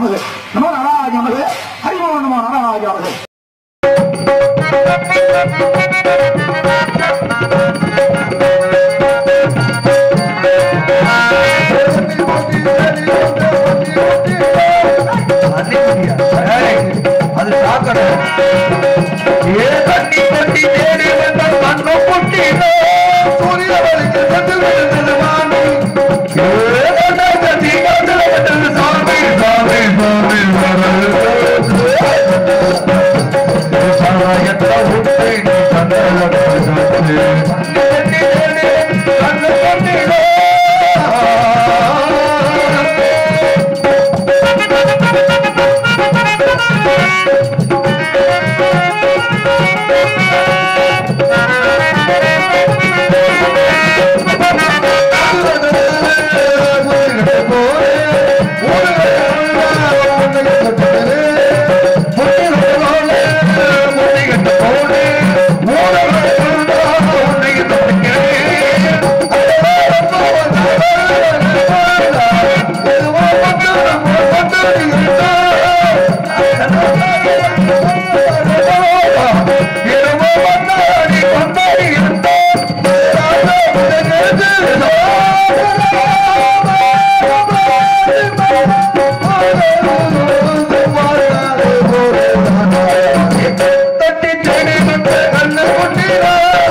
நமது நம நாராஜ நமது ஹரிமோ நம நாராஜ நமது அது சாக்கணும் ஏ தண்ணி கொட்டி தேடி வந்த மண்ணு கொட்டினோ சூரிய வழிக்கு சென்று விழுந்தது வானி ஏ கொண்டா கட்டி கட்டில விட்டது சாமி சாமி சாமி சாராயத்த உட்டை நீ கண்டல கண்ணு கொட்டினோ தட்டி தேடி வந்த கண்ணு கொட்டினா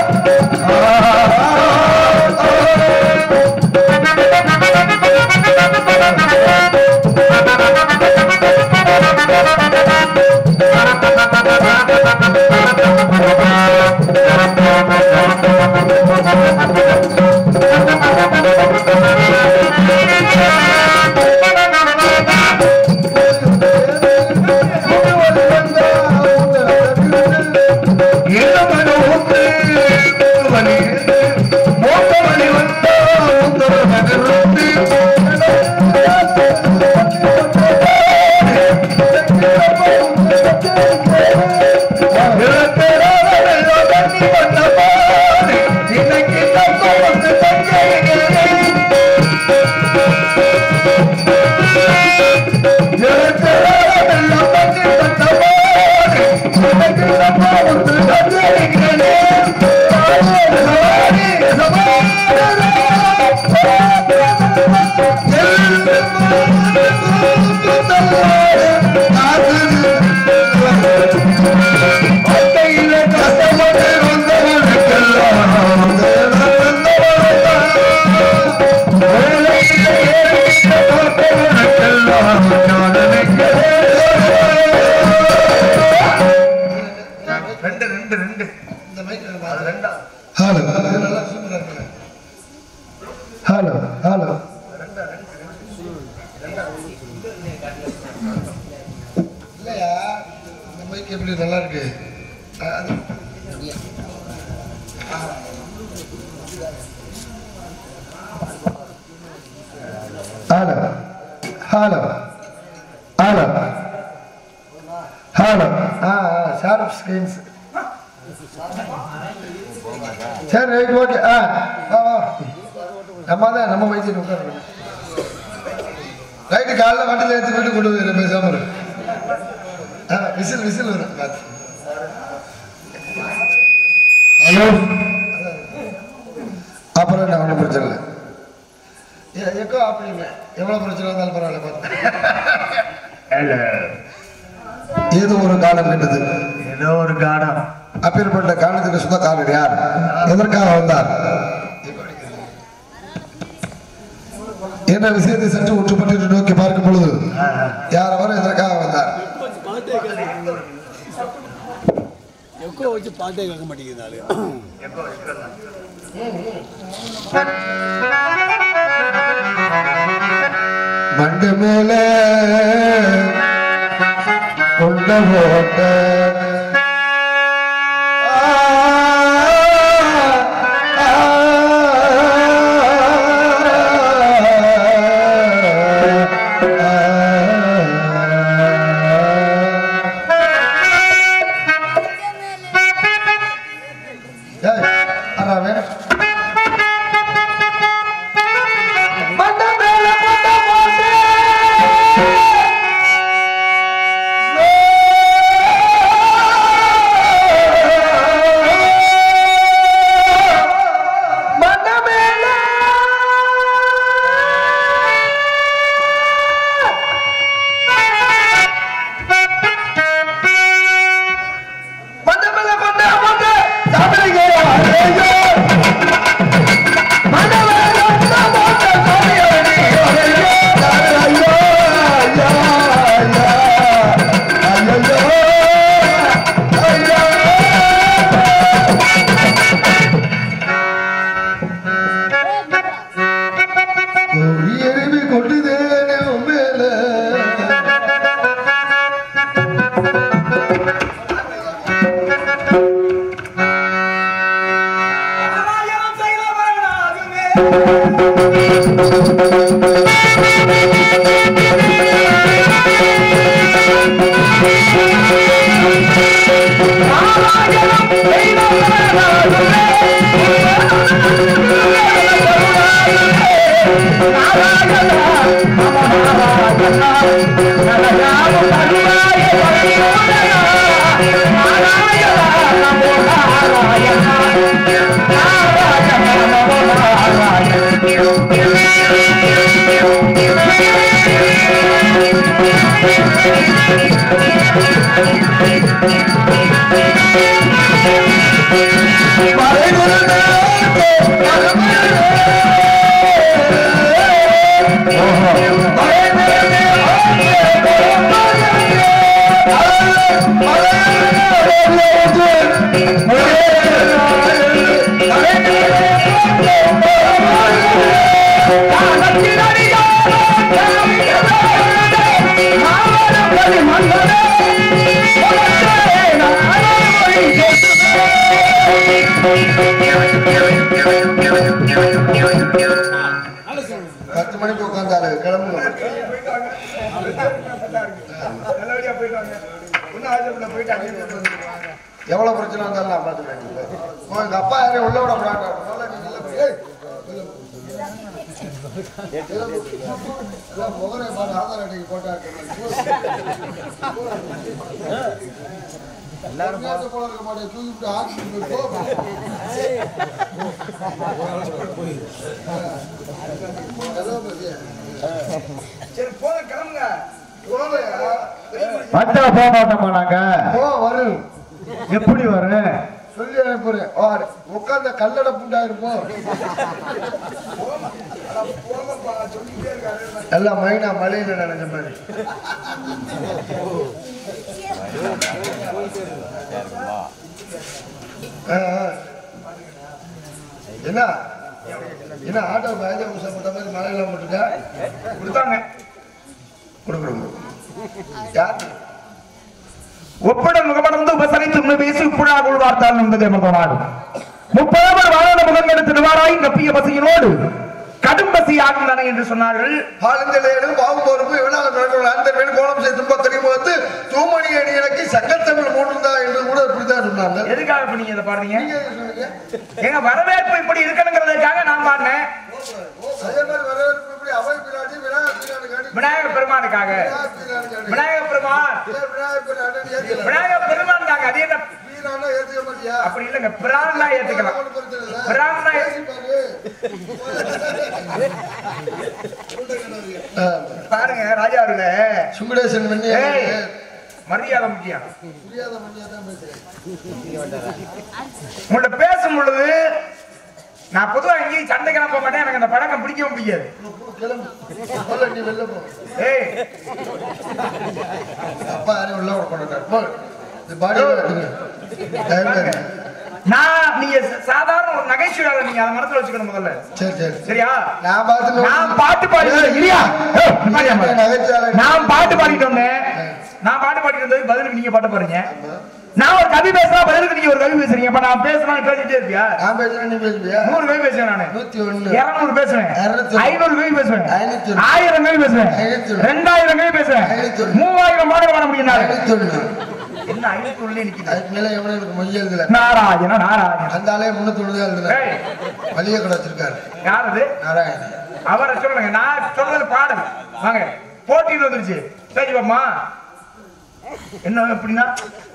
ரெண்டு ரெண்டு ரெண்டு இந்த மைக் அது ரெண்டா ஹலோ நல்லா சூப்பரா இருக்கு ஹலோ ஹலோ இல்லையா இந்த மைக் எப்படி நல்லா இருக்கு அஹ் அது ஹலோ ஹலோ ஹலோ ஹலோ ஆ ஷார்ப் ஸ்கிரீன்ஸ் சரி ரைட் ஓகே ஆ வா வா நம்ம தான் நம்ம வயசு உட்காந்து ரைட்டு காலைல வண்டியில் எடுத்து போயிட்டு கொண்டு போயிரு பேசாம இரு ஆ விசில் விசில் வரும் பார்த்து ஹலோ அப்புறம் என்ன ஒன்றும் பிரச்சனை இல்லை எ- எக்கோ அப்படிங்க எவ்வளோ பிரச்சனை இருந்தாலும் பரவாயில்ல பார்த்து ஹலோ ஏதோ ஒரு காலம் கண்டது ஏதோ ஒரு காடம் அப்பேற்பட்ட காலத்துக்கு சொந்தக்காரர் யார் எதற்காக வந்தார் என்ன விஷயத்தை சற்று உற்றுப்பட்டு நோக்கி பார்க்கும் பொழுது யார் அவர் எதற்காக வந்தார் எக்கோ வச்சு பாட்டே கேட்க மாட்டேங்குது மண்டு மேலே கொண்ட போட்ட பத்து மணிக்கு உட்காந்தாரு கிளம்புங்க எவ்வளவு பிரச்சனை வந்தாலும் நான் பார்த்துக்கிறேன் எங்க அப்பா யாரையும் உள்ள விட மாட்டார் முதல்ல நீ உள்ள போய், ஏய், உள்ள போ. எல்லாம் முகரை பாரு, ஆதார் அட்டைக்கு போட்டா எல்லாரும் போல இருக்க மாட்டேன் தூக்கிட்டு ஹாஸ்பிட்டல் போய் போ. எல்லாம் பத்தியா? போகலையா? வந்தா போக மாட்டோமா நாங்க போ வரும் எப்படி வரும் சொல்லி அனுப்புறேன் வாரு. உட்கார்ந்த கல்லட புண்டா இருப்போம் எல்லாம் மைனா மலையில நினைச்ச மாதிரி ஆ, ஆ. என்ன என்ன ஆட்டோ பயந்த ஊசா போட்ட மாதிரி மலையில போட்டுட்டா கொடுத்தாங்க கொடுக்குறோம் யார் ஒப்பிடம் முகமடந்து உபசரித்து உண்மை பேசி உப்புழா கொள்வார்த்தால் என்பதை நாடு முப்பது வாழ முகங்கள் திருவாராய் நப்பிய பசியினோடு கடும் பசி ஆகின்றன என்று சொன்னார்கள் பாலந்தலையிலும் பாவம் பொறுப்பு எவ்வளவு நடக்கும் அந்த மேல் கோலம் செய்து துன்பத்தறி முகத்து தூமணி அணியனுக்கு சங்கத்தமிழ் மூன்றுதா என்று கூட இப்படித்தான் சொன்னாங்க எதுக்காக இப்ப நீங்க இதை பாடுறீங்க நீங்க எது சொன்னீங்க? எங்க வரவேற்பு இப்படி இருக்கணுங்கிறதுக்காக நான் பாடினேன் அதே மாதிரி வரவேற்பு இப்படி அவை பிராட்டி விநாயகர் பிராட்டி காட்டி விநாயகர் பெருமானுக்காக விநாயகர் பிராட்டி காட்டி. விநாயகர் பெருமான் ஏன் விநாயகர் பிராட்டி ஏத்துக்கல? விநாயகர் பெருமானுக்காக அது என்ன வீரானா ஏத்துக்க மாட்டியா? அப்படி இல்லைங்க பிரான் தான் ஏத்துக்கலாம் ஒண்ணும் பிரச்சனை இல்ல. பிரான் தான் பேசி பாரு. ஆ, பாருங்க ராஜா அவர்களே சுங்குடேசன் மன்னி ஏய், மரியாதை முக்கியம் புரியாத மண்ணியா தான் பேசுறேன் உங்கள்ட்ட பேசும் பொழுது நான் பொதுவா எங்கேயும் சண்டைக்கெல்லாம் போக மாட்டேன் எனக்கு அந்த பழக்கம் பிடிக்கவும் பிடிக்காது கிளம்பு முதல்ல நீ வெளில போ ஏய் அப்பா யாரையும் உள்ள விட மாட்டார் போ இது பாடி எடுத்துங்க டைம் ஆகுது. நான் நீங்க ச- சாதாரண ஒரு நகைச்சுவையாளர் நீங்க அதை மனசுல வச்சுக்கணும் முதல்ல சரி சரி சரியா நான் பார்த்து நான் பாட்டு பாடி இல்லையா ஏய், பாடியா பாரு. நகைச்சாலை நான் பாட்டு பாடிட்டு வந்தேன் நான் பாட்டு பாடிட்டு வந்தது பதிலுக்கு நீங்க பாட்டு பாருங்க நான் ஒரு கவி பேசுனா பதிலுக்கு நீங்க ஒரு கவி பேசுறீங்க அப்ப நான் பேசுனா நீ பேசிட்டே இருப்பியா நான் பேசுறேன் நீ பேசுவியா நூறு கவி பேசுவேன் நானு நூத்தி ஒண்ணு இருநூறு பேசுவேன் இருநூத்தி ஒண்ணு. ஐநூறு கவி பேசுவேன் ஐநூத்தி ஒண்ணு. ஆயிரம் கவி பேசுவேன் ஐநூத்தி ஒண்ணு. ரெண்டாயிரம் கவி பேசுவேன் ஐநூத்தி ஒண்ணு. மூவாயிரம் பாடல் பாட முடியும் நானு. ஐநூத்தி ஒண்ணு என்ன ஐநூத்தி ஒண்ணு நிக்குது அதுக்கு மேல எவனும் எனக்கு மொய் எழுதல நாராயண நாராயண அந்த ஆளே முன்னூத்தி ஒண்ணு தான் எழுதுல ஏய், வலிய கடை வச்சிருக்காரு யார் அது நாராயணன் அவரை சொல்லுங்க நான் சொல்றது பாடல் வாங்க போட்டிட்டு வந்துருச்சு சரி பாம்மா என்ன எப்படின்னா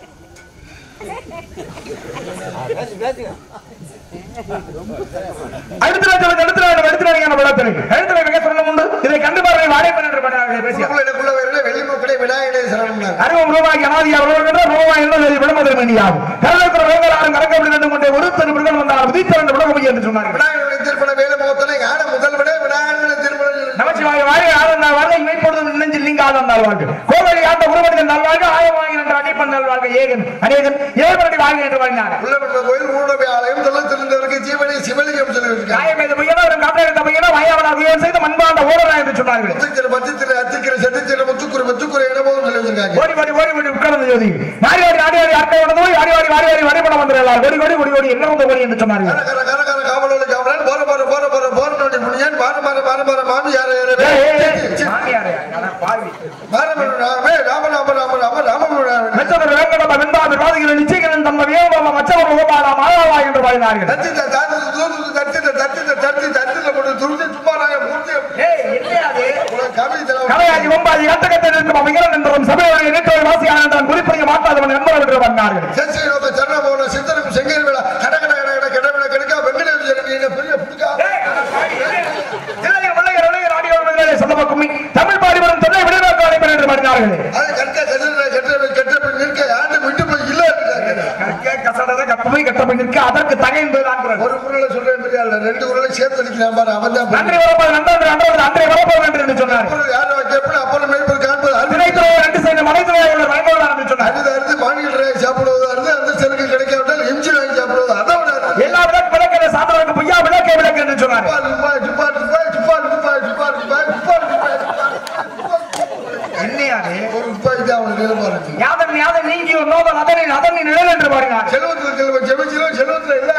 அடுத்த சொல்லுங்க அடுத்த அடுத்த படத்தில் அடுத்த மிக சொல்ல உண்டு இதை கண்டு பார்வை வாடகை பண்ண பண்ண பேசியா எனக்குள்ள எனக்குள்ள வேற வெள்ளி மக்களே விநாயகனே சரணம் அருவம் ரூபாய்க்கு அனாதியா வருகின்ற ரூபாய் என்பது விடுமதி மணியாகும் கருதற்கிற வேங்களாரும் கலக்கப்படி ரெண்டு கொண்டே ஒரு தனி மிருகம் வந்தால் உதித்திரண்டு விடமுடியும் என்று சொன்னார்கள் விநாயகனுடைய திருப்பண வேலை முகத்தனை ஞான முதல்வனே விநாயகனுடைய திருப்பண நமச்சிவாய வாழ்க ஆனந்தால் வாழ்க இமைப்பொழுதும் நெஞ்சில் நீங்க ஆனந்தால் வாழ்க கோவலி ஆண்ட உருவடிகள் நல்வாழ்க ஆயமாகி என்ற அடிப்பன் நல்வாழ்க ஏகன் அநேகன் ஏகனடி வாழ்க என்று வாழ்ந்தார் உள்ளவென்ற கோயில் ஊடவை ஆலயம் தொழில் தெரிந்தவருக்கு ஜீவனை சிவலிங்கம் சொல்லியிருக்காங்க காயம் இது பையனோ ஒரு காப்பிட பையனோ வாயாவனாக உயர் செய்து மண்பாண்ட ஓரரா என்று சொன்னார்கள் முத்துக்கிற பச்சத்திர அத்திக்கிற செட்டித்திர முத்துக்குற முத்துக்குற இடமும் சொல்லி வச்சிருக்காங்க ஓடி ஓடி ஓடி ஓடி உட்கார்ந்து ஜோதி நாடி வாடி நாடி வாடி அட்டை உணர்ந்து போய் வாடி வாடி வாடி வாடி வரைபடம் வந்துடலாம் ஓடி ஓடி ஓடி ஓடி என்ன வந்து ஓடி என்று சொன்னார்கள் கர கர கர கர காவலோட காவலன் போற போற போற போற போற நோண்டி புனியன் பாரு பாரு பாரு பாரு மாமி யார யார ஏய், ஏய், ஏய், மாமியாரே, அட பாவி. ராமே ராம ராம ராம ராம ராம ராம மெச்சவர் வேங்கடம வெந்தாது வாதிகள் நிச்சயங்கள் தம்ம வேகம மச்சவர் உபமாடா மாதவா என்று பாடினார்கள் தத்தி தாத்து தூத்து தத்தி தத்தி தத்தி தத்தி போட்டு துருத்தி சும்மா நான் மூர்த்தி ஏய் என்னையாது உனக்கு கவி தலைவர் கலையாகி ஒம்பாதி கட்டகத்தில் இருக்கும் அவைகள் என்றும் சபையோடு நினைத்தோடு வாசியான தான் குறிப்பிடைய மாற்றாதவன் என்பவர் என்று வந்தார்கள் சென்சி நோக்க சரண போன சித்தனுக்கும் செங்கல் விழா கட கட கட கட கட விழா கெடுக்கா வெங்கடேஸ்வரன் நீ என்ன பெரிய புடிக்கா சொல்ல கும்மி தமிழ் பாடி வரும் தொல்லை விடுதலை அழைப்பர் என்று பாடினார்கள் அது கற்க கசட கெட்ட கெட்ட பின் நிற்க யாண்டு விட்டு போய் இல்ல கசடத கப்பமை கட்டமை நிற்க அதற்கு தகை என்பதுதான் குரல். ஒரு குரலை சொல்றேன் பெரிய ஆளு. ரெண்டு குரலை சேர்த்து அடிக்கிறான் பாரு அவன் தான் நன்றி வரப்போது நன்றி நன்றி அன்றை வரப்போது என்று என்று சொன்னார் குரல் யாரை வைக்கப்பட அப்புறம் மேற்பல் காண்பது அது திரைத்துறை ரெண்டு செய்த மலைத்துறை வழங்குவதாக என்று சொன்னார் அறுது அறுது மாநில சாப்பிடுவது அறுது அந்த செருக்கு கிடைக்காவிட்டால் எம்ஜி வாங்கி சாப்பிடுவது அதை விட அறுது. எல்லா விளக்கு விளக்கு சாத்தவருக்கு பொய்யா விளக்கே விளக்கு என்று சொன்னார் துப்பார், துப்பார், துப்பார், துப்பார், துப்பார், துப்பார், துப்பார், துப்பார், துப்பார், துப்பார், துப்பார். என்னையாது ஒரு துப்பாக்கி தான் அவனுக்கு நிலமா இருக்கு யாதன் யாதன் நீங்கி ஒரு நோதல் அதனில் அதனில் நிழல் என்று பாடினார் செல்வத்தில் செல்வம் செவிச்சிலும் செல்வத்தில் இல்ல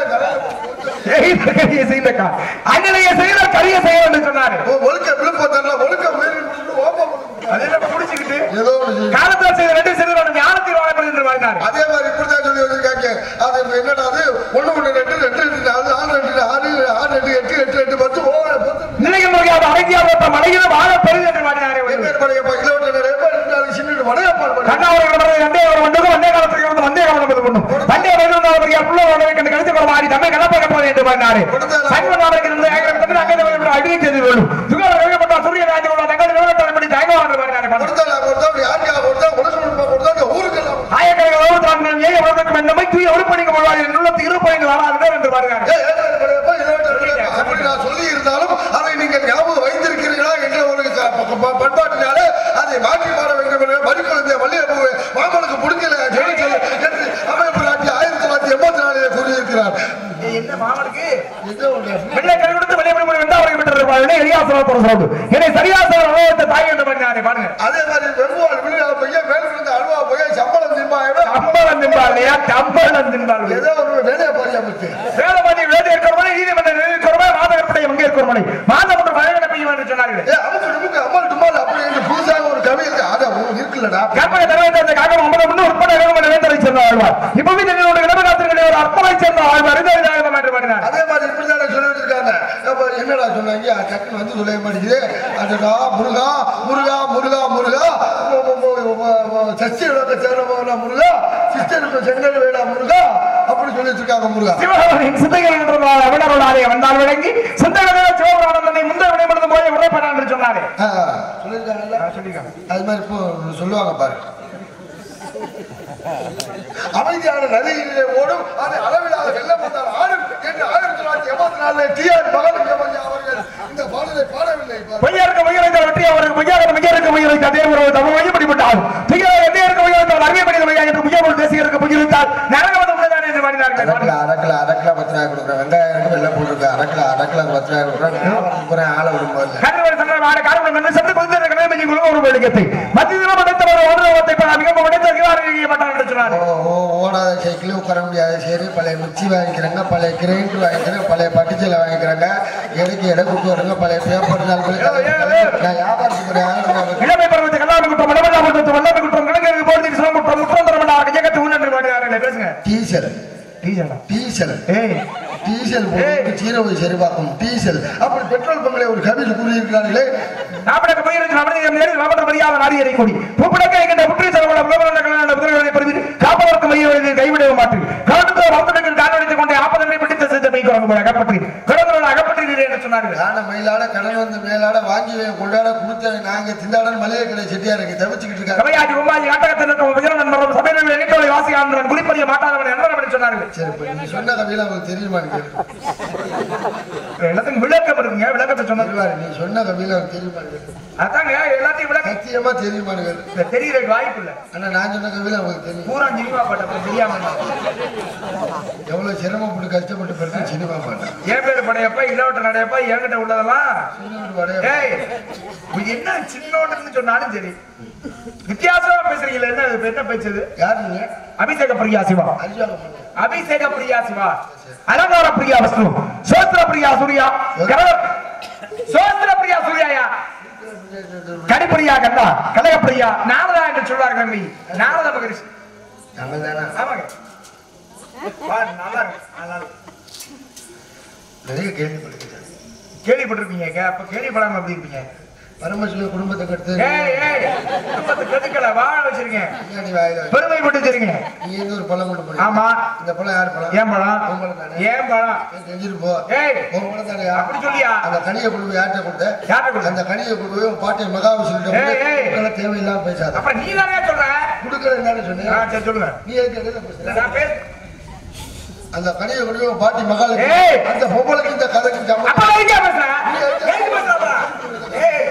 செய்த கரிய செய்த கா அண்ணனைய செய்த கரிய செய்ய என்று சொன்னார் ஒழுக்க விழுப்பத்தரல ஒழுக்க மீறி விட்டு ஓப்பம் பண்ணுங்க. அதெல்லாம் புடிச்சுக்கிட்டு ஏதோ ஒண்ணு செய்யுங்க. காலத்தில் செய்த ரெண்டு செய்த ஞானத்தில் வாழப்படும் என்று பாடினார் அதே மாதிரி இப்படிதான் சொல்லி வச்சிருக்காங்க அது இப்ப என்னடா அது ஒண்ணு ஒண்ணு ரெண்டு ரெண்டு ரெண்டு நாலு நாலு ரெண்டு ஆறு ஆறு ரெண்டு எட்டு எட்டு எட்டு பத்து ஓ பத்து நிலையம் முடியாத அடங்கியாத மலையில வாழ பெரிது என்று பாடினாரே பேர் படையப்பா கிலோமீட்டர் நிறைய பேர் இருந்தாலும் சின்ன வடையப்பா கண்ணாவரம் வந்தே ஒரு ஒன்றுக்கு வந்தே காலத்துக்கு வந்து வந்தே காலம் என்பது ஒண்ணும் வந்தே வருவதற்கு எப்பளோ உடனே கண்டு கழித்து கொள்ள மாறி தம்மை கலப்பக போது என்று பாடினாரு சைவன் நாளைக்கு இருந்து ஏகரம் தந்து அங்கே வந்து அடியை செய்து கொள்ளும் சுகர் வேகப்பட்ட சூரிய ராஜ உள்ள தங்கள் நிறுவனத்தை படி தயங்குவான் என்று பாடினாரு கொடுத்தா நான் கொடுத்தா யாருக்கா கொடுத்தா உனக்கு கொடுப்பா கொடுத்தா இந்த ஊருக்கெல்லாம் ஆயக்கணக்கு உலகத்தான் ஏக உலகத்துக்கு இந்த மைத்துய உருப்பணிக்கு போவார் என் உள்ளத்து இருப்பணிக்கு வராது என்று பாருங்க ஏய், ஏய், ஏய், படையப்பா, கிலோமீட்டர் படையப்பா. அப்படி நான் சொல்லி இருந்தாலும் அதை நீங்கள் ஞாபகம் வைத்திருக்கிறீர்களா என்ற ஒரு க- ப- ப- பண்பாட்டினாலே அதை மாற்றி பாட வேண்டும் என்ற மறிக்குழந்தை வள்ளியப்பூவை மாமனுக்கு பிடிக்கல சொல்லி சொல்லு என்று அமைப்பு நாட்டி ஆயிரத்தி தொள்ளாயிரத்தி எண்பத்தி நாலில் கூறியிருக்கிறார் என்ன மாமனுக்கு இது ஒன்று. வெள்ளை கை கொடுத்து வெளியே போய் வந்தா அவரை விட்டு இருப்பாங்க எரியாசனம் போற சொல்லுது என்னை சரியாசன உலகத்தை தாய் என்று பாடினாரு பாருங்க அதே மாதிரி வெங்குவாள் விழுகா பையன் மேல் விழுந்த அல்வா பையன் சம்பளம் திம்பாயவே கம்பளம் தின்பார் இல்லையா கம்பளம் தின்பார் இல்லையா? ஏதோ ஒரு வேலையை பாரியாமத்து வேதபதி வேத இருக்கிறவனை நீதிமன்ற இருக்கிறவனை மாதகற்படை எங்கே இருக்கிறவனை மாதமன்ற மழைகளை பெய்யும் என்று சொன்னார்கள் ஏ அமுக்கு நமக்கு அம்மல் டும்மால் அப்படி என்று புதுசாக ஒரு கவி இருக்கு அத இருக்குல்லடா கற்பனை தலைவர் காகம் ஐம்பது முன்னு உட்பட வேகமன்ற வேந்தரை சேர்ந்த ஆழ்வார் இப்பவே தங்களுடைய இடமகாத்திரங்களை ஒரு அற்பனை சேர்ந்த ஆழ்வார் இந்த விதாயகம் என்று பாடினார் அதே மாதிரி இப்படிதானே சொல்லி வச்சிருக்காங்க அப்ப என்னடா சொன்னாங்க டக்குன்னு வந்து சொல்ல மாட்டேங்குது அதுடா முருகா முருகா முருகா முருகா மு- மு- மு- மு- மு- சஷ்டி விளக்க சேரமான முருகா சிஸ்டருக்கு செங்கல் வேடா முருகா அப்படி சொல்லி வச்சிருக்காங்க முருகா சிவகாமியின் சிந்தைகள் என்ற விடருளாரே வந்தால் விளங்கி சிந்தைகளே சிவபுராணந்தனை முந்தைய விடைபடுத்தும் போய் உரைப்படான் என்று சொன்னாரே ஆ, சொல்லியிருக்காங்கல்ல அது மாதிரி இப்போ சொல்லுவாங்க பாரு அமைதியான நதியிலே ஓடும் அது அளவில்லாத வெள்ளம் வந்தால் ஆடும் என்று ஆயிரத்தி தொள்ளாயிரத்தி எண்பத்தி நாலுல டி ஆர் மகாலிங்கம் ஐயா அவர்கள் இந்த பாடலை பாடவில்லை பாரு. பொய்யாருக்கு பொய்யரைத்தால் வெற்றி அவருக்கு பொய்யாருக்கு மையருக்கு பொய்யரைத்த அதே ஒரு தமிழ் மையப்படிப்பட்டால் பொய்யா எந்தையருக்கு பொய்யரைத்தால் அறியப்படித பொய்யா என்று பொய்யா தேசியருக்கு பொய்யரைத்தால் நரகமதம் உள்ளதானே என்று பாடினார்கள் அடக்கல அடக்கல அடக்கல பத்து ரூபாய் கொடுக்குறேன் வெங்காயம் இருக்கு வெள்ளை போட்டுருக்கு அடக்கல அடக்கல பத்து ரூபாய் கொடுக்குறேன் போறேன் ஆளை விடும் போது கருவர் சந்திரன் ஆட காரணம் என்று சென்று கொண்டு கடமை குழு ஒரு வெளிக்கத்தை மத்திய படைத்தவர் ஒன்றுவத்தை மிக படைத்திருக்கிறார் என்று சொன்னார் ஓ, ஓ, ஓடாத சைக்கிள் உட்கார முடியாத சரி பழைய மிக்சி வாங்கிக்கிறாங்க பழைய கிரைண்டர் வாங்கிக்கிறாங்க பழைய பட்டுச்சீலை வாங்கிக்கிறாங்க எடைக்கு எடை கொடுத்து வருங்க பழைய பேப்பர் நான் வியாபாரத்துக்கு போறேன் இளமை பருவத்தை கல்லாமை குற்றம் மலமல்லா குற்றம் வல்லமை குற்றம் கிழங்கு போர்த்தி சிவம் குற்றம் முற்றம் தரமண்டா ஜெகத்து உன் என்று பாடினார்கள் பேசுங்க டீசல் டீசலா டீசல் ஏய் டீசல் போட்டு சீரவை சரி பார்க்கும் டீசல் அப்படி பெட்ரோல் பங்களை ஒரு கவியில் கூறியிருக்கிறார்களே நாப்படக்க பயிருக்கு நமது நேரில் மாவட்ட மரியாதை நாடியரை கூடி பூப்படக்க என்கின்ற புற்றி செலவுள்ள புலவரங்களை புதல்களை பெறுது காப்பதற்கு மையவர்கள் கைவிட மாட்டேன் கலந்து வந்தனங்கள் காணொலித்துக் கொண்டே ஆப்பதனை பிடித்த செஞ்ச மெய் குரங்கு போல அகப்பற்றி குரங்குகள் அகப்பட்டீர்கள் என்று சொன்னார்கள் யானை மயிலாட கடன் வந்து மேலாட வாங்கி கொண்டாட கொடுத்தவன் நாங்க திண்டாட மளிகை கடை செட்டியாருக்கு தவிச்சுக்கிட்டு இருக்காங்க கவையாடி உமாஜி ஆட்டகத்தில் இருக்கும் விஜயநன் மரம் சபையில் எண்ணிக்கை வாசி ஆண்டவன் குறிப்பறிய மாட்டாதவன் என்று சொன்னார்கள் சரி இப்ப நீ சொன்ன கவியில அவங்களுக்கு தெரியுமான்னு கேட்டு எல்லாத்துக்கும் விளக்கம் இருக்குங்க விளக்கத்தை சொன்னது சொல்லுவாரு, நீ சொன்ன கவியில அவங்களுக்கு தெரியுமான்னு கேட்டு அதாங்க எல்லாத்தையும் விளக்கம் சத்தியமா தெரியுமான்னு கேட்டு இந்த தெரியறதுக்கு வாய்ப்பு இல்ல ஆனா நான் சொன்ன கவியில அவங்களுக்கு தெரியும் பூரா சினிமா பாட்டு அப்புறம் தெரியாம இருந்தா. எவ்வளவு சிரமப்பட்டு கஷ்டப்பட்டு பிறகு சினிமா பாட்டேன் என் பேரு படையப்பா இல்லவட்ட நடையப்பா என்கிட்ட உள்ளதெல்லாம் வடைய ஏய் இது என்ன சின்னோன்னு சொன்னாலும் சரி வித்தியாசமா பேசுறீங்களா என்ன இது என்ன பேச்சது யார் நீங்க அபிஷேக பிரியா சிவா அறிவாங்க மாட்டேன். அபிஷேக பிரியா சிவா அலங்கார பிரியா விஷ்ணு சோஸ்திர பிரியா சூர்யா கரவ சோஸ்திர பிரியா சூர்யாயா கடிப்படியா கண்டா கலையப்படியா நாரதா என்று சொல்வார்கள் அம்மை நாரத மகரிஷி நாங்கள் தானே ஆமாங்க வா, நல்லா இருக்கு நல்லா இருக்கு நிறைய கேள்விப்பட்டிருக்கேன் கேள்விப்பட்டிருப்பீங்க அப்ப கேள்விப்படாம எப்படி இருப்பீங்க பரமசிவ குடும்பத்தை கடுத்து ஏய் ஏய் குடும்பத்தை கெடுக்கல வாழ வச்சிருக்கீங்க நீ வாயில வை. பெருமைப்பட்டு வச்சிருக்கீங்க நீ எங்க ஒரு பழம் கொண்டு போறீங்க ஆமா இந்த பழம் யார் பழம் ஏன் பழம் உன் பழம் தானே ஏன் பழம் ஏன் செஞ்சுட்டு போ ஏய் உன் பழம் தானேயா அப்படி சொல்லியா அந்த கனியை கொண்டு போய் யார்கிட்ட கொடுத்த யார்கிட்ட கொடுத்த? அந்த கனியை கொண்டு போய் உன் பாட்டிய மகாவிஷ்ணுட்ட ஏய், ஏய். கொடுக்கல தேவையில்லாம பேசாத அப்புறம் நீ தானே சொல்ற கொடுக்கல என்னன்னு ஆ, சொன்னேன் சரி சொல்லுங்க நீ எதுக்கு எதிர பேசுற நான் பேச அந்த கனியை கொண்டு போய் உன் பாட்டி மகாலுக்கு ஏய். அந்த பொம்பளைக்கு இந்த கதைக்கு அப்ப சம்மந்தம் நான் எங்க பேசுறேன் எங்க பேசுறா ஏய்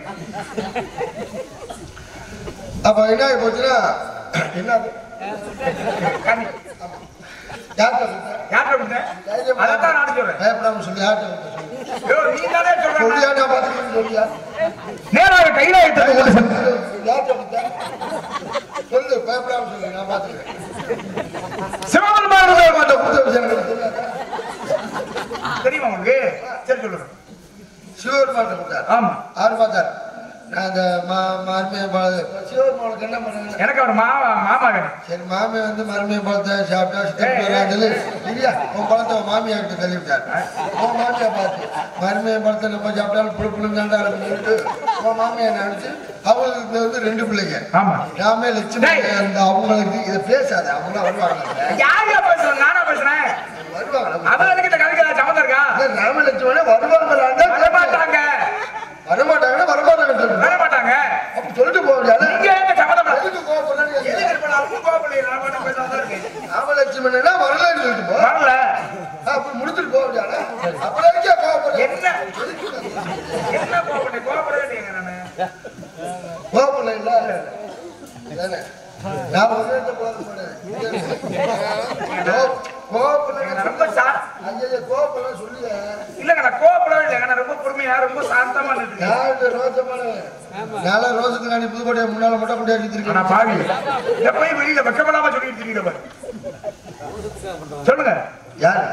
அப்ப என்ன ஆகி போச்சுன்னா என்ன கண்ணி யார்கிட்ட கொடுத்த? யார்கிட்ட கொடுத்தேன் தைரியம் அதைத்தான் நான் சொல்றேன் பயப்படாம சொல்லி யார்கிட்ட கொடுத்த சொல்லு. ஐயோ, நீ தானே சொல்ற சொல்லியா நான் பார்த்துக்கிறேன்னு சொல்லியா நேராக கையில எடுத்து கொண்டு செல். யார்கிட்ட கொடுத்த? சொல்லு பயப்படாம சொல்லு நான் பார்த்துக்கிறேன் சிவபெருமானுடைய அந்த கொடுத்த விஷயம் எனக்கு தெரியாதா? தெரியுமா உங்களுக்கு சரி சொல்லுங்க சிவபெருமான் கொடுத்தார் ஆமா ஆறு பார்த்தார் நான் அந்த மா மருமையை பழம் சிவபெருமானுக்கு என்ன பண்ணுங்க எனக்கு ஒரு மாமா மாமா வேணும் சரி மாமி வந்து மருமையை பழத்தை சாப்பிட்டா சித்தம் போயிடலாம் சொல்லி இல்லையா உன் பழத்தை உன் மாமியா கிட்ட தள்ளி விட்டார் உன் மாமியா பார்த்து மருமையை பழத்தை நம்ம சாப்பிட்டாலும் புழு புழு தாண்டா சொல்லிட்டு உன் மாமியா நினைச்சு அவங்களுக்கு வந்து ரெண்டு பிள்ளைங்க ஆமா நாமே லட்சுமி டேய். அந்த அவங்களுக்கு இதை பேசாத அவங்களாம் வருவாங்க யாரையா பேசுறேன் நானா பேசுறேன் வருவாங்க அவன் எனக்கு இந்த கணக்கு சம்மந்தம் இருக்கா ராம லட்சுமணே வருவாங்களாண்டா வரமாட்டாங்க வரமாட்டாங்கன்னா வரமாட்டாங்க சொல்லு வர மாட்டாங்க அப்ப சொல்லிட்டு போக முடியாது நீங்க எங்க சம்மந்தம் இல்ல. எதுக்கு கோவப்படுறேன்னு எதுக்கு இருப்ப நான் உங்க கோபப்படல நான் மட்டும் பேசாம இருக்கேன் ராமலட்சுமணனா வரலன்னு சொல்லிட்டு போ வரல அப்ப முடிச்சுட்டு போக முடியாது அப்புறம் எதுக்கே கோவப்படுறேன் என்ன என்ன கோபப்பட கோபப்பட வேண்டியங்க நானு கோவப்படல இல்ல தானே? நான் ஒரு இடத்துல கோவப்பட மாட்டேன். கோவப்படல நான் ரொம்ப சா ஐயா கோவப்படல சொல்லிய இல்லங்க நான் கோபப்படவே இல்லைங்க நான் ரொம்ப பொறுமையா ரொம்ப சாந்தமா நின்றுட்டு நான் இந்த ரோசமானவன் நான் ரோசத்துக்காண்டி புதுக்கோட்டையை முன்னால மட்டும் கொண்டு ஆனா அடிச்சிருக்கேன் பாவி எப்பயும் வெளியில வெக்கப்படாம சொல்லிட்டு இருக்கீங்க பாரு. சொல்லுங்க யாரு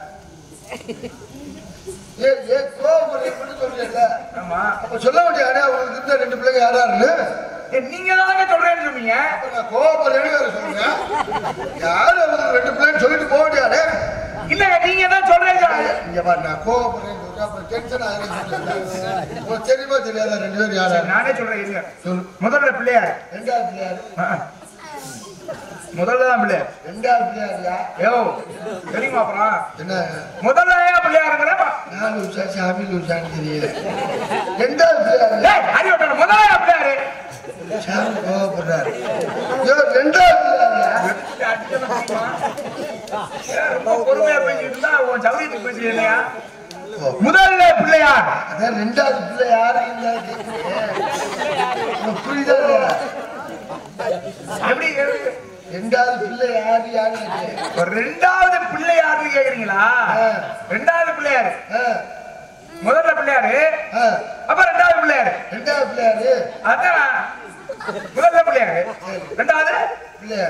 ஏ ஏ கோவப்படுறேன்னு சொல்றீங்கல்ல ஆமா அப்ப சொல்ல முடியாது அவங்களுக்கு இருந்த ரெண்டு பிள்ளைங்க யாராருன்னு ஏ, நீங்க தானங்க சொல்றேன்னு சொன்னீங்க அப்ப நான் கோவப்படுறேன்னு வேற சொல்றேன் யாரு அவங்க ரெண்டு பிள்ளைன்னு சொல்லிட்டு போக முடியாது இல்லங்க நீங்க தான் சொல்றேன்னு சொன்னீங்க. இங்க பாரு நான் கோவப்படுறேன்னு சொல்றேன் அப்புறம் டென்ஷன் ஆகிறேன் உங்களுக்கு தெரியுமா தெரியாதா ரெண்டு பேரும் யாரா சரி, நானே சொல்றேன் இருங்க சொல்லு முதல்ல பிள்ளையார் ரெண்டாவது பிள்ளையாரு ஆ. முதல்ல தான் பிள்ளையார் ரெண்டாவது பிள்ளையாரியா யோ தெரியுமா அப்புறம் என்ன முதல்ல ஏன் பிள்ளையாருங்கிற நாலு உஷா சாமி உஷான்னு தெரியல ரெண்டாவது பிள்ளையாரு ஏய் அறிவட்டணும் முதல்ல ஏன் பிள்ளையாரு சாமி கோவப்படுறாரு ஐயோ ரெண்டாவது பிள்ளையாரியா அடிச்சது முடியுமா? ஏன் ரொம்ப பொறுமையா பேசிட்டு இருந்தா உன் சௌரியத்துக்கு பேசுறீங்க இல்லையா ஓ, முதல்ல பிள்ளையார் அதான் ரெண்டாவது பிள்ளை யாரு இருந்தாலும் கேட்குறேன் புரியுதா இல்லையா? எப்படி எப்படி? ரெண்டாவது பிள்ளை யாரு யாரு கேட்கிறேன். ஒரு ரெண்டாவது பிள்ளையார்னு கேக்குறீங்களா ஆ. ரெண்டாவது பிள்ளையாரு ஆ, முதல்ல பிள்ளையாரு ஆ, அப்ப ரெண்டாவது பிள்ளையாரு ரெண்டாவது பிள்ளையாரு அதான் முதல்ல பிள்ளையாரு ரெண்டாவது பிள்ளையார்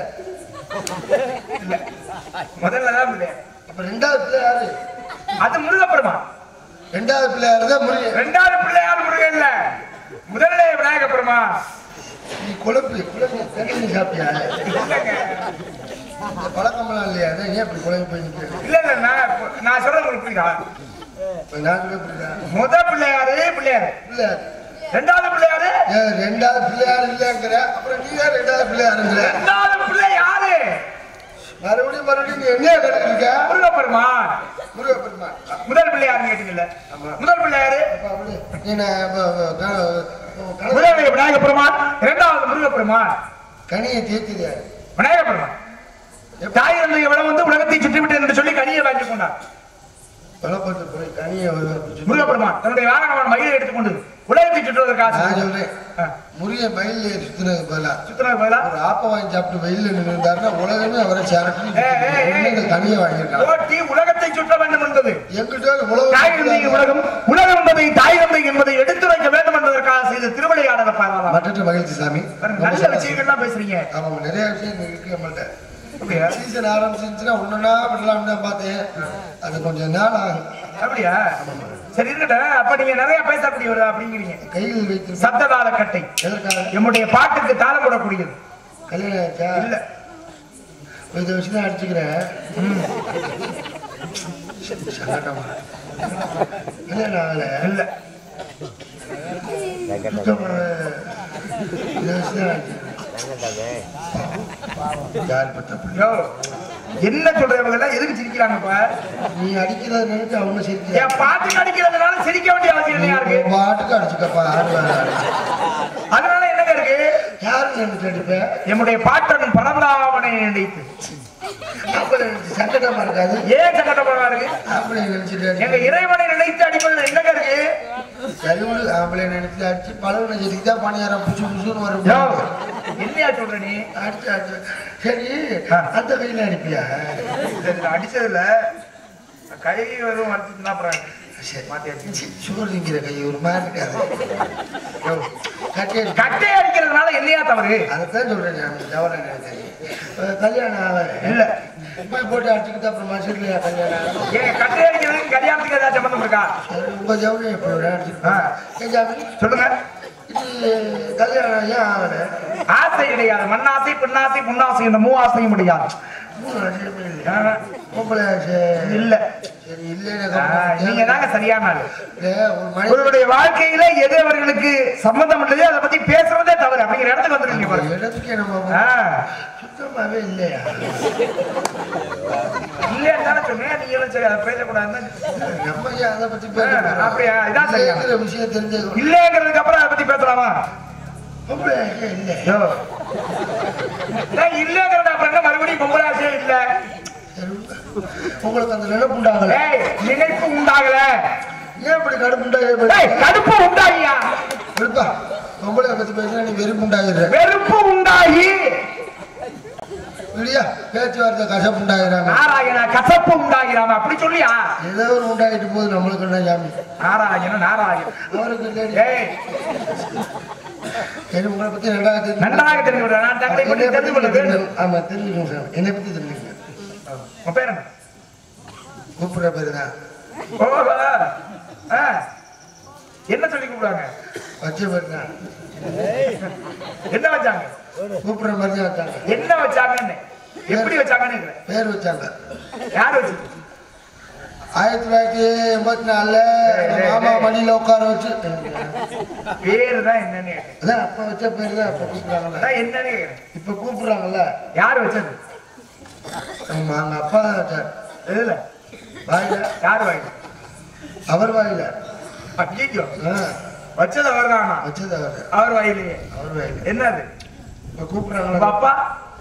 முதல்ல தான் பிள்ளையார் அப்ப ரெண்டாவது பிள்ளை யாரு அது முருகப்பெருமான் ரெண்டாவது பிள்ளையார் தான் முருகன் ரெண்டாவது பிள்ளையார் முருகன் இல்ல முதல்ல விநாயக பெருமான் நீ குழப்பி குழப்பி தண்ணி சாப்பிட்டியா இல்லைங்க இந்த பழக்கமெல்லாம் இல்லையா அதான் ஏன் இப்படி குழம்பு போய் நிற்கிறேன் இல்ல இல்ல நான் நான் சொல்றது உங்களுக்கு புரியுதா நான் சொல்ல புரியுதா முத பிள்ளையாரு பிள்ளையாரு பிள்ளையார் ரெண்டாவது பிள்ளையாரு ஏன் ரெண்டாவது பிள்ளையார் இல்லைங்கிற அப்புறம் நீ தான் ரெண்டாவது பிள்ளையாருங்கிற ரெண்டாவது பிள்ளை யாரு மறுபடியும் மறுபடியும் நீ என்னைய கண்டுக்கிருக்க முருகப்பெருமான் முருகப்பெருமான் முதல் பிள்ளையாருன்னு கேட்டீங்கல்ல முதல் பிள்ளையாரு அப்ப அப்படி நீ நான் இப்ப, இப்ப, க- கணக்கு முதல் விநாயக பெருமான் இரண்டாவது முருகப்பெருமான் கனியை தேய்ச்சது விநாயக பெருமான் தாய் தந்தை எவ்வளவு வந்து உலகத்தை சுற்றிவிட்டேன் என்று சொல்லி கனியை வாங்கி கொண்டார் பலப்பட்டு போய் கனியை வந்து முருகப்பெருமான் தன்னுடைய வாகனமான மயிலை எடுத்துக்கொண்டு உலகத்தை சுற்றுவதற்காக நான் சொல்றேன் ஆ, முருகன் மயில சுத்தினது பதிலா சுற்றுறது பதிலா ஒரு ஆப்ப வாங்கி சாப்பிட்டு வெயில்ல நின்று இருந்தாருன்னா உலகமே அவரை சாப்பிட்டு ஏய், ஏய், ஏய். இந்த கனியை வாங்கியிருக்காங்க போட்டி உலகத்தை சுற்ற வேண்டும் என்பது எங்கிட்ட தாய் தந்தை உலகம் உலகம் உலகம் என்பதை தாய் தந்தை என்பதை எடுத்துரைக்க வேண்டும் என்பதற்காக செய்த திருவிளையாடல பாராளா மற்ற மகிழ்ச்சி சாமி நல்ல விஷயங்கள்லாம் பேசுறீங்க ஆமா நிறைய விஷயம் இருக்கு நம்மள்ட்ட அப்படியா? சீசன் ஆரம்பிச்சிருச்சுன்னா ஒண்ணுனா விடலாம்னு தான் பார்த்தேன் அது கொஞ்சம் நாள் ஆகும் அப்படியா சரி இருக்கட்டும் அப்ப நீங்க நிறைய பேசக்கூடியவர் அப்படிங்கிறீங்க கையில் வைத்து சப்ததாள கட்டை எதற்காக எம்முடைய பாட்டுக்கு தாளம் போடக்கூடியது கல்யாணம் ஆச்சா இல்ல இதை வச்சு தான் அடிச்சுக்கிறேன் சங்கடமா கல்யாணம் ஆகல இல்ல சுத்தமா இதை வச்சு தான் அடிச்சுக்கிறேன் யார் பத்த பிள்ளை? யோ, என்ன சொல்றவங்க எல்லாம் எதுக்கு சிரிக்கிறாங்கப்பா நீ அடிக்கிறத நினைச்சு அவங்க சிரிக்க என் பாட்டு நடிக்கிறதுனால சிரிக்க வேண்டிய அவசியம் இல்லையா இருக்கு பாட்டுக்கு அடிச்சுக்கப்பா ஆடு வேலை ஆடு. அதனால என்னங்க இருக்கு யாரு நினைச்சு அடிப்பேன் எம்முடைய பாட்டன் பரந்தாவனை நினைத்து அப்படி நினைச்சு சங்கடமா இருக்காது ஏன் சங்கடமா இருக்கு ஆம்பளை நினைச்சிட்டு எங்க அடி. இறைவனை நினைத்து அடிப்பது என்னங்க இருக்கு சரி விடு ஆம்பளை நினைச்சு அடிச்சு பழகுன செடிக்கு தான் பணியாரம் புசு புசுன்னு யோ, வரும் என்னையா சொல்ற நீ அடிச்சு அடிச்சு சரி ஆ. அந்த கையில அடிப்பியா இதுல அடிச்சதுல கை எதுவும் அடிச்சுன்னா அப்புறம் சரி மாத்தியாச்சு சோறு திங்கிற கை ஒரு மாதிரி இருக்காது யோ, கட்டி அடி. கட்டை அடிக்கிறதுனால என்னையா தவறு அதைத்தான் சொல்றேன் நான் தவற நினைச்சேன் அஹ் கல்யாணம் ஆகல இல்ல போய் போட்டு அடிச்சுக்கிட்டு அப்புறம் மசூர்லையா கல்யாணம் ஆகும் ஏங்க கட்டை அடிக்கிறதுக்கு கல்யாணத்துக்கு ஏதாவது சம்பந்தம் இருக்கா சரி உங்க ஜவுளி எப்படி விட அடிச்சுட்டு ஆ. ஏன் ஜாமி சொல்லுங்க இது கல்யாணம் ஏன் ஆகல ஆசை கிடையாது மண்ணாசை பெண்ணாசை பொன்னாசை இந்த மூ ஆசையும் முடியாது மூணு வருஷமே இல்லையா ஆ, பொம்பளை ஆசை. இல்ல சரி ஆ, இல்லைன்னு நீங்க தாங்க சரியான ஆளு ஒரு மனிதன் உங்களுடைய வாழ்க்கையில எது அவர்களுக்கு சம்பந்தம் இல்லையோ அதை பத்தி பேசுறதே தவறு அப்படிங்கிற இடத்துக்கு வந்துருக்கீங்க பாருங்க இடத்துக்கே நம்ம ஆ, சுத்தமாவே இல்லையா இல்லைன்னு தானே சொன்னேன் நீங்களும் சரி அதை பேசக்கூடாதுன்னு நம்ம ஏன் அதை பத்தி ஆ, அப்படியா? இதான் சரியா? பேசுற விஷயம் தெரிஞ்சது இல்லைங்கிறதுக்கு அப்புறம் அதை பத்தி பேசலாமா பொம்பளை ஆசை இல்லை யோ. நான் இல்லைங்கிறத அப்புறம் என்ன மறுபடியும் பொம்பளை ஆசையே இல்ல சரி, உங்களுக்கு அந்த நினைப்பு உண்டாகல ஏய் நினைப்பு உண்டாகல ஏன் இப்படி கடுப்பு ஏய் உண்டாக கடுப்பு உண்டாகியா விடுப்பா பொம்பளை பத்தி பேசினா நீ வெறுப்பு உண்டாகிடுற வெறுப்பு உண்டாகி இல்லையா பேச்சுவார்த்தை கசப்பு உண்டாகிறாங்க நாராயண கசப்பு உண்டாகிறாம அப்படி சொல்லியா ஏதோ ஒரு உண்டாகிட்டு போது நம்மளுக்கு என்ன ஜாமி நாராயண நாராயண அவருக்கு தெரியும். ஏய் சரி உங்களை பத்தி நன்றாக தெரியும் நன்றாக தெரிந்து கொள்ள நான் தங்களை பற்றி என்னை தெரிந்து கொள்ள பத்தி வேண்டும் தெரியும். ஆமா தெரிஞ்சுக்கணும் சார் என்னை பத்தி தெரிஞ்சுக்கணும் உன் பேர் என்ன கூப்பிடுற பேரு தான் ஓஹோ ஆ. என்ன சொல்லி கூப்பிடுவாங்க வச்ச பேரு தான் என்ன வச்சாங்க கூப்பிடுற மாதிரி தான் வச்சாங்க என்ன வச்சாங்கன்னு எப்படி வச்சாங்கன்னு கேக்குறேன். பேர் வச்சாங்க யார் வச்சு ஆயிரத்தி தொள்ளாயிரத்தி எண்பத்தி நாலுல எங்க மாமா மடியில உட்கார வச்சு பேரு தான் என்னன்னு கேக்குறேன். அதான் அப்ப வச்ச பேரு தான் அப்ப கூப்பிடுறாங்கல்ல அதான் என்னன்னு கேக்குறேன். இப்ப கூப்பிடுறாங்கல்ல யார் வச்சது ஆமா அங்க அப்பா தான் வச்சார் இதுல வாயில யார் வாங்கி அவர் வாயில ஐயோ ஆ, வச்சது அவர் தானா வச்சது அவர் அவர் வாயிலேயே அவர் வாயில என்னது இப்ப உங்க கூப்பிடுறாங்களா அப்பா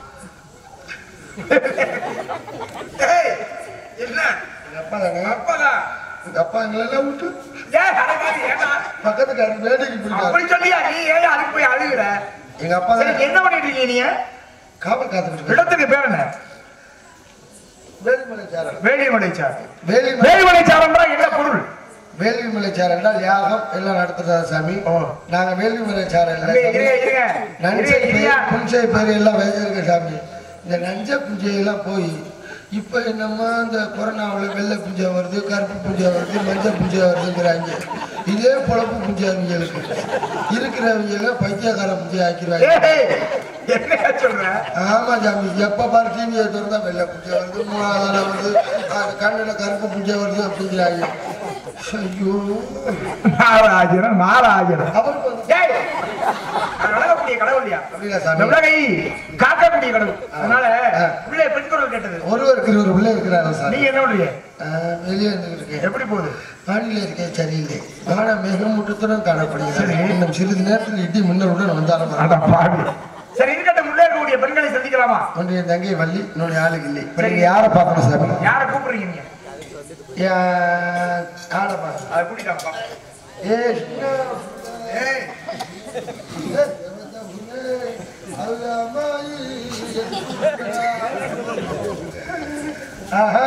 ஏய், என்ன எங்க அப்பா தானே அப்பாதான் எங்க அப்பா எங்களெல்லாம் விட்டு ஏன் அடங்காது ஏண்டா பக்கத்துக்காரர் வேலைக்கு போயிருக்காரு அப்படி சொல்லியா நீ ஏன் அதுக்கு போய் அழுகுற எங்க அப்பா சரி தான் என்ன பண்ணிட்டு இருக்கீங்க நீங்க காவல் காத்துக்கிட்டு இருக்காரு. இடத்துக்கு பேர் என்ன வேலிமலை சாரல் வேலிமலை சார் வேலிமலை வேலிமலை சாரம்னா என்ன பொருள் வேலிமலை சாரல் என்றால் யாகம் எல்லாம் நடத்துறாரு சாமி நாங்க வேலிமலை சாரல் தம்பி, இருங்க இருங்க நஞ்சை இருங்க, இருங்க. பயிர் புஞ்சை பயிர் எல்லாம் வச்சிருக்க சாமி இந்த நஞ்சை புஞ்சையெல்லாம் போய் இப்போ என்னமோ இந்த கொரோனாவில் வெள்ளை புஞ்சை வருது கருப்பு புஞ்சை வருது மஞ்சள் புஞ்சை வருதுங்கிறாங்க இதே பொழப்பு புஞ்சை அவங்களுக்கு இருக்கிறவங்க பைத்தியக்கார புஞ்சை ஆக்கிடுவாங்க ஏய், என்னையா சொல்ற ஆமா சாமி எப்ப பாரு டிவியை திறந்தா வெள்ளை புஞ்சை வருது மூணாவது வருது அது கண்ணுல கருப்பு புஞ்சை வருது அப்படிங்கிறாங்க ஐயோ நாராஜனம் நாராஜனம் அவருக்கு வந்து ஏய், அது வணங்கக்கூடிய கடவுள் இல்லையா அப்படிங்களா இந்த சாமி உலகை காக்கக்கூடிய கடவுள் அதனால ஆ. உள்ளே பெண் குரல் கேட்டது ஒருவருக்கு இருவர் உள்ள இருக்கிறாங்க சார் நீ என்ன பண்ணுவீங்க ஆஹ் வெளியே வந்துட்டு இருக்கேன் எப்படி போகுது வானிலை இருக்கே சரியில்லை வான மேகமூட்டத்துடன் காணப்படுகிறது இன்னும் சிறிது நேரத்தில் இடி மின்னலுடன் வந்தாலும் அட பாவி. சரி இருக்கட்டும் உள்ளே இருக்கக்கூடிய பெண்களை சந்திக்கலாமா ஒன்றைய தங்கை வள்ளி இன்னொன்று ஆளுக்கு இல்லை இப்போ நீங்கள் யாரை பார்க்கணும் சாமி யாரை கூப்பிடுறீங்க நீங்க ஏன் ஆளை பார்க்கணும் அதை கூட்டிட்டாங்க ஏ சின்ன ஏய் ஆஹா